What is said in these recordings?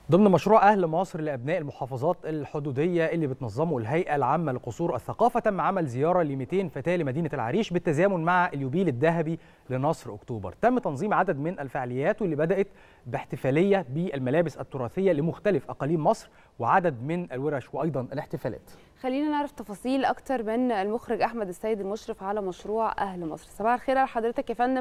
ضمن مشروع أهل مصر لأبناء المحافظات الحدودية اللي بتنظمه الهيئة العامة لقصور الثقافة تم عمل زيارة ل 200 فتاة لمدينة العريش بالتزامن مع اليوبيل الذهبي لنصر أكتوبر تم تنظيم عدد من الفعاليات واللي بدأت باحتفالية بالملابس التراثية لمختلف أقاليم مصر وعدد من الورش وأيضا الاحتفالات خلينا نعرف تفاصيل أكتر من المخرج أحمد السيد المشرف على مشروع أهل مصر صباح الخير على حضرتك يا فندم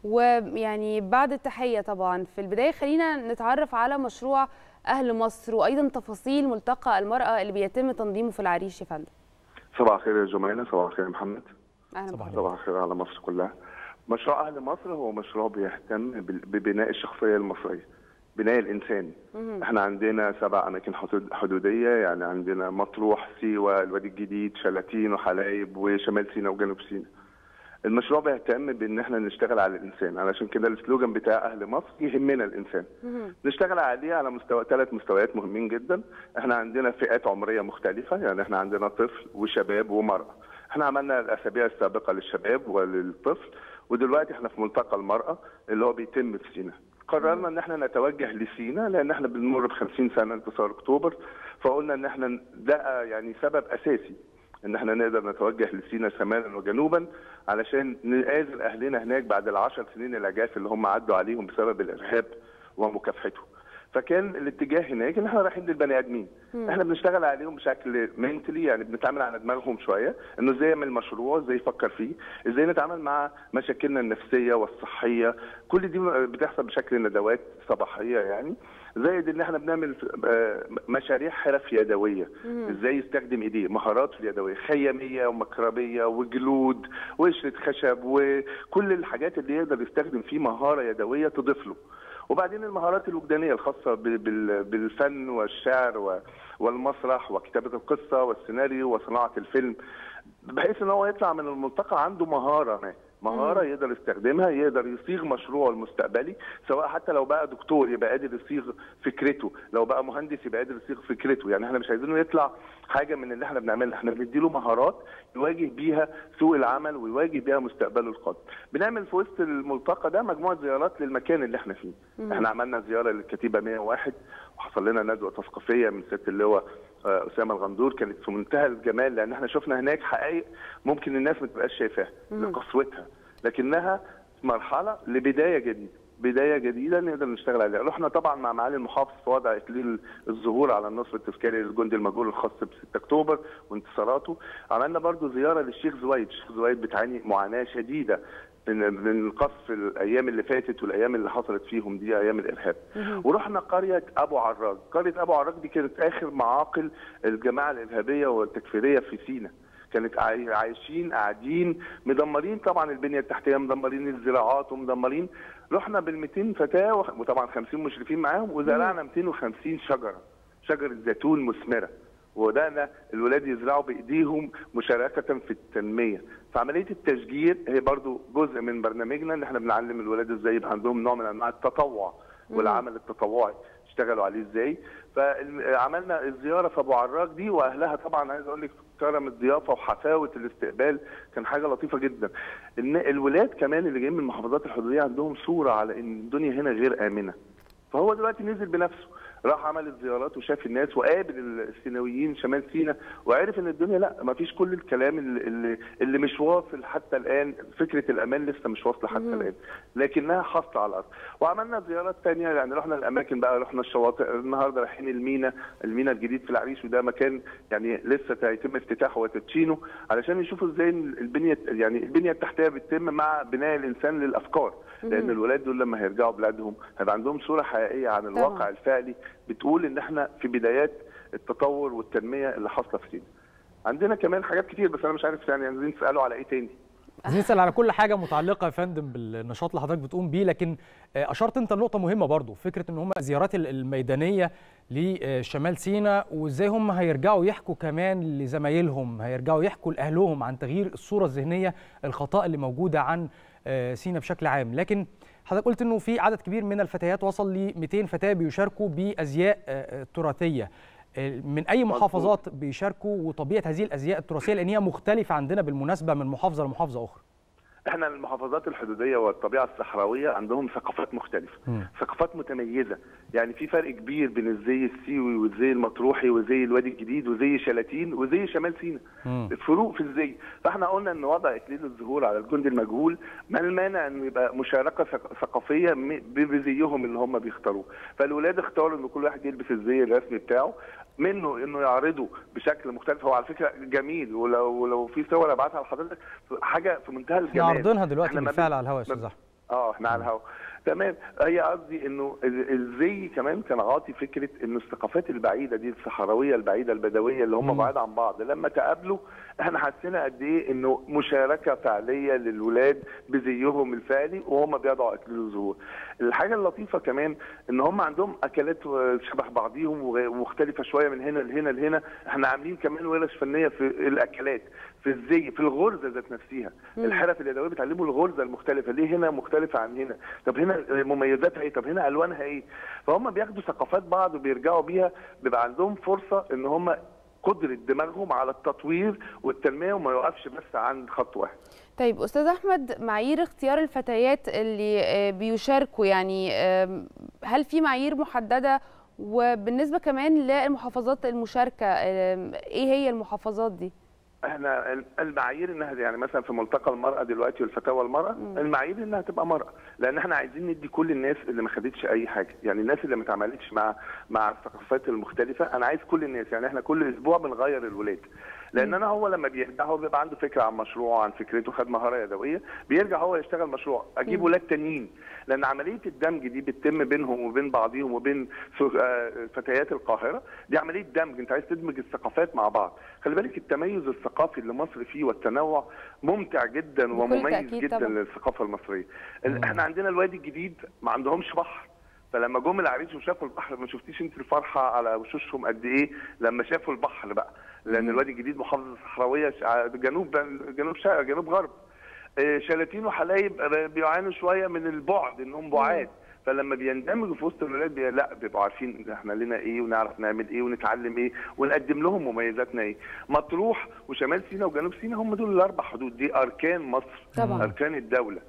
ويعني بعد التحية طبعا في البداية خلينا نتعرف على مشروع أهل مصر وأيضا تفاصيل ملتقى المرأة اللي بيتم تنظيمه في العريش يا فندم صباح الخير يا جمانة صباح الخير يا محمد أهلا صباح بحضرتك. صباح الخير على مصر كلها مشروع أهل مصر هو مشروع بيهتم بال- ببناء الشخصية المصرية بناء الإنسان احنا عندنا سبع أماكن حدود- حدودية يعني عندنا مطروح سيوة الوادي الجديد شلاتين وحلايب وشمال سيناء وجنوب سيناء المشروع بيهتم بان احنا نشتغل على الانسان علشان كده السلوجان بتاع اهل مصر يهمنا الانسان نشتغل عليه على مستوى ثلاث مستويات مهمين جدا احنا عندنا فئات عمريه مختلفه يعني احنا عندنا طفل وشباب ومراه احنا عملنا الاسابيع السابقه للشباب وللطفل ودلوقتي احنا في ملتقى المراه اللي هو بيتم في سينا قررنا ان احنا نتوجه لسينا لان احنا بنمر ب 50 سنه انتصار اكتوبر فقلنا ان احنا ده يعني سبب اساسي ان احنا نقدر نتوجه لسينا شمالا وجنوبا علشان نآزر اهلنا هناك بعد العشر سنين العجاف اللي هم عدوا عليهم بسبب الارهاب ومكافحته. فكان الاتجاه هناك ان احنا رايحين للبني ادمين احنا بنشتغل عليهم بشكل منتلي يعني بنتعامل على دماغهم شويه انه ازاي يعمل مشروع ازاي يفكر فيه ازاي نتعامل مع مشاكلنا النفسيه والصحيه كل دي بتحصل بشكل ندوات صباحيه يعني زائد ان احنا بنعمل آه، مشاريع حرف يدويه ازاي يستخدم ايديه مهارات في اليدويه خياميه ومكربيه وجلود وقشره خشب وكل الحاجات اللي يقدر يستخدم فيه مهاره يدويه تضيف له وبعدين المهارات الوجدانيه الخاصه بال- بال- بالفن والشعر و- والمسرح وكتابه القصه والسيناريو وصناعه الفيلم بحيث ان هو يطلع من الملتقى عنده مهاره ما مهاره يقدر يستخدمها يقدر يصيغ مشروعه المستقبلي سواء حتى لو بقى دكتور يبقى قادر يصيغ فكرته لو بقى مهندس يبقى قادر يصيغ فكرته يعني احنا مش عايزينه يطلع حاجه من اللي احنا بنعملها احنا بنديله مهارات يواجه بيها سوق العمل ويواجه بيها مستقبله القادم بنعمل في وسط الملتقى ده مجموعه زيارات للمكان اللي احنا فيه احنا عملنا زياره للكتيبه 101 وحصل لنا ندوه تثقيفيه من ست اللواء آه، اسامه الغندور كانت في منتهى الجمال لان احنا شفنا هناك حقائق ممكن الناس ما تبقاش شايفاها لقسوتها لكنها مرحله لبدايه جديده بدايه جديده نقدر نشتغل عليها رحنا طبعا مع معالي المحافظ في وضع اكليل الظهور على النصر التذكاري للجندي المجهول الخاص ب 6 اكتوبر وانتصاراته عملنا برضو زياره للشيخ زويد الشيخ زويد بتعاني معاناه شديده من من قصف الايام اللي فاتت والايام اللي حصلت فيهم دي ايام الارهاب ورحنا قريه ابو عراج قريه ابو عراج دي كانت اخر معاقل الجماعه الارهابيه والتكفيريه في سيناء كانت عاي- عايشين قاعدين مدمرين طبعا البنيه التحتيه مدمرين الزراعات ومدمرين رحنا بال 200 فتاه وخ- وطبعا 50 مشرفين معاهم وزرعنا 250 شجره شجره زيتون مثمره وبدانا الولاد يزرعوا بايديهم مشاركه في التنميه فعمليه التشجير هي برضو جزء من برنامجنا ان احنا بنعلم الولاد ازاي يبقى عندهم نوع من انواع التطوع والعمل التطوعي اشتغلوا عليه ازاي فعملنا الزياره في ابو عراج دي واهلها طبعا عايز اقول لك كرم الضيافه وحفاوه الاستقبال كان حاجه لطيفه جدا ان الولاد كمان اللي جايين من المحافظات الحدوديه عندهم صوره على ان الدنيا هنا غير امنه فهو دلوقتي نزل بنفسه راح عمل الزيارات وشاف الناس وقابل السيناويين شمال سينا وعرف ان الدنيا لا ما فيش كل الكلام اللي, اللي, اللي مش واصل حتى الان فكره الامان لسه مش واصله حتى الان لكنها حاصله على الارض وعملنا زيارات تانية يعني رحنا الاماكن بقى رحنا الشواطئ النهارده رايحين المينا المينا الجديد في العريش وده مكان يعني لسه هيتم افتتاحه وتدشينه علشان يشوفوا ازاي البنيه يعني البنيه التحتيه بتتم مع بناء الانسان للافكار لان الولاد دول لما هيرجعوا بلادهم هيبقى عندهم صوره حقيقيه عن الواقع طبعاً. الفعلي بتقول ان احنا في بدايات التطور والتنميه اللي حاصله في سينا. عندنا كمان حاجات كتير بس انا مش عارف يعني عايزين تسالوا على ايه تاني. عايزين نسال على كل حاجه متعلقه يا فندم بالنشاط اللي حضرتك بتقوم بيه لكن آه، اشرت انت لنقطه مهمه برضو فكره ان هم الزيارات ال- الميدانيه لشمال سيناء وازاي هم هيرجعوا يحكوا كمان لزمايلهم هيرجعوا يحكوا لاهلهم عن تغيير الصوره الذهنيه الخطا اللي موجوده عن آه، سيناء بشكل عام لكن حضرتك قلت انه في عدد كبير من الفتيات وصل ل 200 فتاه بيشاركوا بازياء آه، آه، تراثيه آه، من اي محافظات بيشاركوا وطبيعه هذه الازياء التراثيه لان هي مختلفه عندنا بالمناسبه من محافظه لمحافظه اخرى احنا المحافظات الحدوديه والطبيعه الصحراويه عندهم ثقافات مختلفه مم. ثقافات متميزه يعني في فرق كبير بين الزي السيوي والزي المطروحي وزي الوادي الجديد وزي شلاتين وزي شمال سيناء مم. فروق في الزي فاحنا قلنا ان وضع اكليل الزهور على الجند المجهول ما المانع ان يبقى مشاركه ثق- ثقافيه م- بزيهم اللي هم بيختاروه فالولاد اختاروا ان كل واحد يلبس الزي الرسمي بتاعه منه انه يعرضه بشكل مختلف هو على فكره جميل ولو ولو في صور ابعتها لحضرتك حاجه في منتهى احنا الجمال عارضينها دلوقتي إحنا ما بالفعل بن- على الهواء يا ما استاذ احمد اه احنا على الهوا تمام هي قصدي انه ال- الزي كمان كان عاطي فكره انه الثقافات البعيده دي الصحراويه البعيده البدويه اللي هم مم. بعاد عن بعض لما تقابلوا احنا حسينا قد ايه انه مشاركه فعليه للولاد بزيهم الفعلي وهم بيضعوا اكليل الزهور. الحاجه اللطيفه كمان ان هم عندهم اكلات شبه بعضيهم وغ- ومختلفه شويه من هنا لهنا لهنا احنا عاملين كمان ورش فنيه في الاكلات في الزي في الغرزه ذات نفسها مم. الحرف اليدويه بتعلموا الغرزه المختلفه ليه هنا مختلفه عن هنا طب هنا مميزاتها ايه طب هنا الوانها ايه فهم بياخدوا ثقافات بعض وبيرجعوا بيها بيبقى عندهم فرصه ان هم قدره دماغهم على التطوير والتنميه وما يوقفش بس عند خط واحد طيب استاذ احمد معايير اختيار الفتيات اللي آه، بيشاركوا يعني آم، هل في معايير محدده وبالنسبه كمان للمحافظات المشاركه آم، ايه هي المحافظات دي احنا المعايير انها يعني مثلا في ملتقى المراه دلوقتي والفتاوى المراه المعايير انها تبقى مراه لان احنا عايزين ندي كل الناس اللي ما خدتش اي حاجه يعني الناس اللي ما اتعاملتش مع مع الثقافات المختلفه انا عايز كل الناس يعني احنا كل اسبوع بنغير الولاد لان انا هو لما بيرجع هو بيبقى عنده فكره عن مشروع عن فكرته خد مهاره يدويه بيرجع هو يشتغل مشروع اجيب ولاد تانيين لان عمليه الدمج دي بتتم بينهم وبين بعضهم وبين ف- آه، فتيات القاهره دي عمليه دمج انت عايز تدمج الثقافات مع بعض خلي بالك التميز الثقافي اللي مصر فيه والتنوع ممتع جدا بكل ومميز تأكيد جدا طبعا. للثقافه المصريه ال- احنا عندنا الوادي الجديد ما عندهمش بحر فلما جم العريس وشافوا البحر ما شفتيش انت الفرحه على وشوشهم قد ايه لما شافوا البحر بقى لان الوادي الجديد محافظه صحراويه ش- جنوب جنوب شرق جنوب غرب آه، شلاتين وحلايب آه، بيعانوا شويه من البعد انهم بعاد فلما بيندمجوا في وسط الولاد بي... لا بيبقوا عارفين احنا لنا ايه ونعرف نعمل ايه ونتعلم ايه ونقدم لهم مميزاتنا ايه مطروح وشمال سيناء وجنوب سيناء هم دول الاربع حدود دي اركان مصر طبعا. اركان الدوله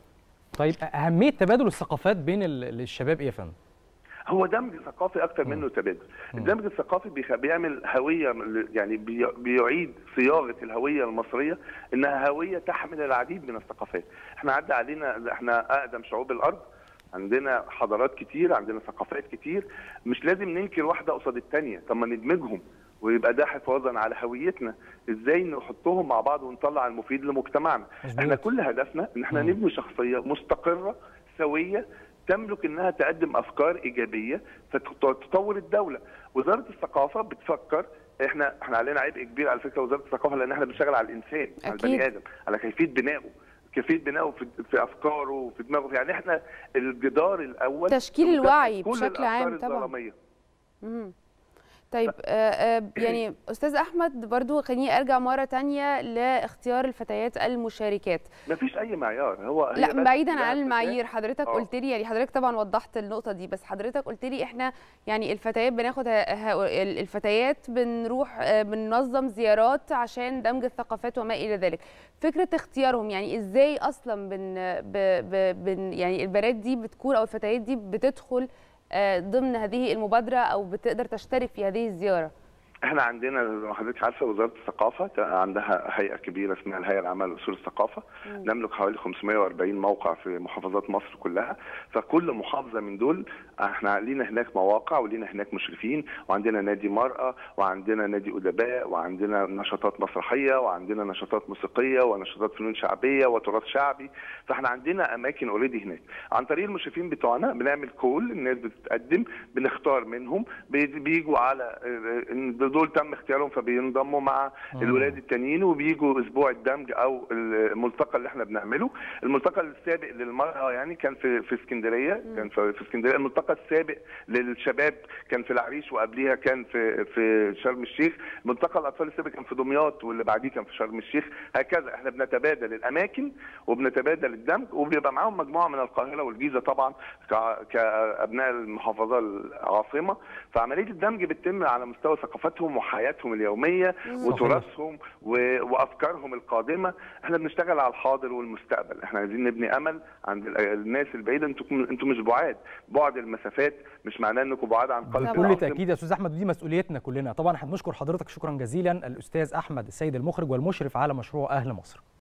طيب اهميه تبادل الثقافات بين ال- الشباب ايه يا فندم هو دمج ثقافي اكتر منه تبادل الدمج الثقافي بيخ- بيعمل هويه ل- يعني بي- بيعيد صياغه الهويه المصريه انها هويه تحمل العديد من الثقافات احنا عدى علينا احنا اقدم شعوب الارض عندنا حضارات كتير عندنا ثقافات كتير مش لازم ننكر واحده قصاد الثانيه طب ما ندمجهم ويبقى ده حفاظا على هويتنا ازاي نحطهم مع بعض ونطلع المفيد لمجتمعنا مظبوط. احنا كل هدفنا ان احنا مم. نبني شخصيه مستقره سويه تملك انها تقدم افكار ايجابيه فتطور الدوله وزاره الثقافه بتفكر احنا احنا علينا عبء كبير على فكره وزاره الثقافه لان احنا بنشتغل على الانسان على أكيد. البني ادم على كيفيه بنائه كيفيه بنائه في, في افكاره وفي دماغه يعني احنا الجدار الاول تشكيل في مكافحة الوعي كل بشكل الأفكار عام طبعا. الظلامية. مم. طيب آه، آه، يعني استاذ احمد برضو خليني ارجع مره تانية لاختيار الفتيات المشاركات مفيش اي معيار هو هي لا بس بعيدا لها عن أساس. المعايير حضرتك آه. قلت لي يعني حضرتك طبعا وضحت النقطه دي بس حضرتك قلت لي احنا يعني الفتيات بناخد ه- ه- الفتيات بنروح آه، بننظم زيارات عشان دمج الثقافات وما الى ذلك فكره اختيارهم يعني ازاي اصلا بن ب ب بن يعني البنات دي بتكون او الفتيات دي بتدخل آه، ضمن هذه المبادره او بتقدر تشترك في هذه الزياره احنا عندنا زي ما حضرتك عارفه وزاره الثقافه عندها هيئه كبيره اسمها الهيئه العامه لاصول الثقافه نملك حوالي 540 موقع في محافظات مصر كلها فكل محافظه من دول احنا لينا هناك مواقع ولينا هناك مشرفين وعندنا نادي مراه وعندنا نادي ادباء وعندنا نشاطات مسرحيه وعندنا نشاطات موسيقيه ونشاطات فنون شعبيه وتراث شعبي فاحنا عندنا اماكن اوريدي هناك عن طريق المشرفين بتوعنا بنعمل كول الناس بتتقدم بنختار منهم بي- بيجوا على اه، ان دول تم اختيارهم فبينضموا مع الولاد التانيين وبيجوا اسبوع الدمج او الملتقى اللي احنا بنعمله الملتقى السابق للمراه يعني كان في في اسكندريه كان في في اسكندريه الملتقى السابق للشباب كان في العريش وقبليها كان في في شرم الشيخ ملتقى الاطفال السابق كان في دمياط واللي بعديه كان في شرم الشيخ هكذا احنا بنتبادل الاماكن وبنتبادل الدمج وبيبقى معاهم مجموعه من القاهره والجيزه طبعا ك- كابناء المحافظه العاصمه فعمليه الدمج بتتم على مستوى ثقافتهم معيشتهم وحياتهم اليوميه وتراثهم و- وافكارهم القادمه احنا بنشتغل على الحاضر والمستقبل احنا عايزين نبني امل عند ال- الناس البعيده انتم انتم مش بعاد بعد المسافات مش معناه انكم بعاد عن قلب طبعاً. بكل الأرض. تاكيد يا استاذ احمد ودي مسؤوليتنا كلنا طبعا احنا بنشكر حضرتك شكرا جزيلا الاستاذ احمد السيد المخرج والمشرف على مشروع اهل مصر